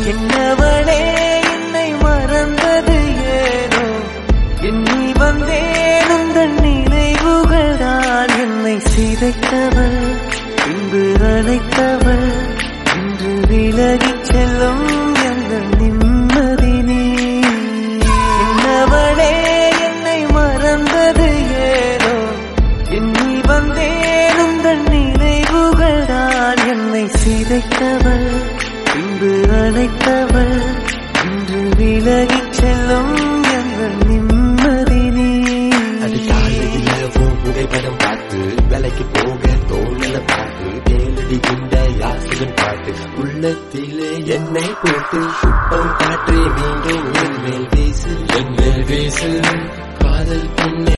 என்னவளே என்னை மறந்தது ஏனோ எண்ணி வந்தேன் உந்தன் நினைவுகள் தான் என்னை சிதைத்தவள் பின்பு அழைத்தவள் இன்று விலகிச் செல்லும் எங்கள் நிம்மதி நீ என்னவளே என்னை மறந்தது ஏனோ எண்ணி வந்தேன் உந்தன் நினைவுகள் தான் என்னை சிதைத்தவள் பின்பு அழைத்தவள் இன்று விலகிச் செல்லும் எங்கள் நிம்மதி நீ அதிகாலையில உன் புகைப்படம் பார்த்து வேலைக்கு போக தோழல பார்த்து தேலடிக்கின்ற யாசுகன் பாட்டு உள்ளத்திலே என்னை போட்டு சுப்பம் காற்றே மீண்டும் என் மேல் வீசு என் மேல் வீசு காதல் பெண்ணே